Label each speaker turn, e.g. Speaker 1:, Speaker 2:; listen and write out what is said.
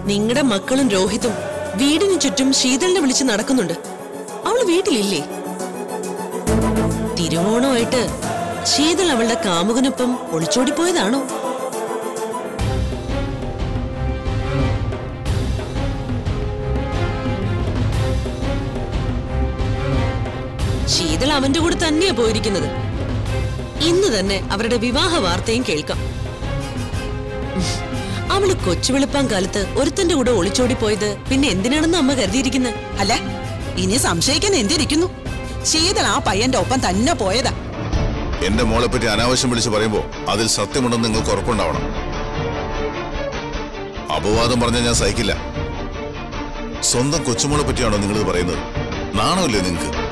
Speaker 1: നിങ്ങളുടെ മക്കളും രോഹിതും വീടിന് ചുറ്റും ശീതളിനെ വിളിച്ച് നടക്കുന്നുണ്ട് അവള് വീട്ടിലില്ലേ തിരുവോണമായിട്ട് ശീതൾ അവളുടെ കാമുകനൊപ്പം ഒളിച്ചോടിപ്പോയതാണോ ശീതൾ അവന്റെ കൂടെ തന്നെയാ പോയിരിക്കുന്നത് ഇന്ന് തന്നെ അവരുടെ വിവാഹ വാർത്തയും കേൾക്കാം ഉം. അവള് കൊച്ചു വെളുപ്പാൻ കാലത്ത് ഒരുത്തന്റെ കൂടെ ഒളിച്ചോടി പോയത് പിന്നെ എന്തിനാണെന്ന് അമ്മ കരുതിയിരിക്കുന്നത്
Speaker 2: അല്ല ഇനി സംശയിക്കാൻ എന്തിരിക്കുന്നു ശീതൾ ആ പയ്യന്റെ ഒപ്പം തന്നെ പോയതാ
Speaker 3: എന്റെ മോളെ പറ്റി അനാവശ്യം വിളിച്ച് പറയുമ്പോ അതിൽ സത്യമുണ്ടെന്ന് നിങ്ങൾക്ക് ഉറപ്പുണ്ടാവണം അപവാദം പറഞ്ഞാൽ ഞാൻ സഹിക്കില്ല സ്വന്തം കൊച്ചുമോളെ പറ്റിയാണോ നിങ്ങൾ പറയുന്നത് നാണമില്ലേ നിങ്ങൾക്ക്